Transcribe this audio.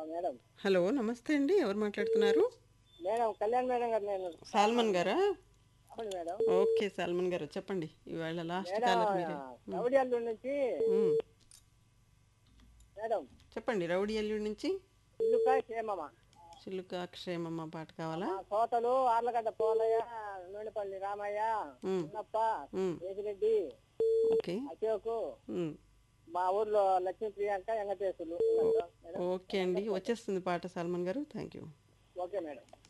madam hello నమస్తే అండి ఎవరు మాట్లాడుతున్నారు మేడం కళ్యాణ్ మేడం గారు నేను సాల్మన్ గారా అవును మేడం ఓకే సాల్మన్ గారు చెప్పండి ఇవాళ లాస్ట్ మేడం కాలర్ మీరే రౌడీ అల్లు నుంచి ఉమ్, మేడం చెప్పండి రౌడీ అల్లుడి నుంచి ఇల్లుకా క్షేమమా చిలుక క్షేమమ్మ పాట కావాలా మా తోటలు ఆర్లగడ్డ పోలయ్య నూనెపల్లి రామయ్య ఉమ్, ఉన్నప్ప ఉమ్, వేసిరెడ్డి ఓకే అశోకు ఉమ్, మా ఊర్లో లక్ష్మీ ప్రియాంక వెంకటేశ్వరులు ఉన్నారు మేడం ఓకే అండి వచ్చేస్తుంది పాట సల్మాన్ గారు థ్యాంక్ యూ ఓకే మేడం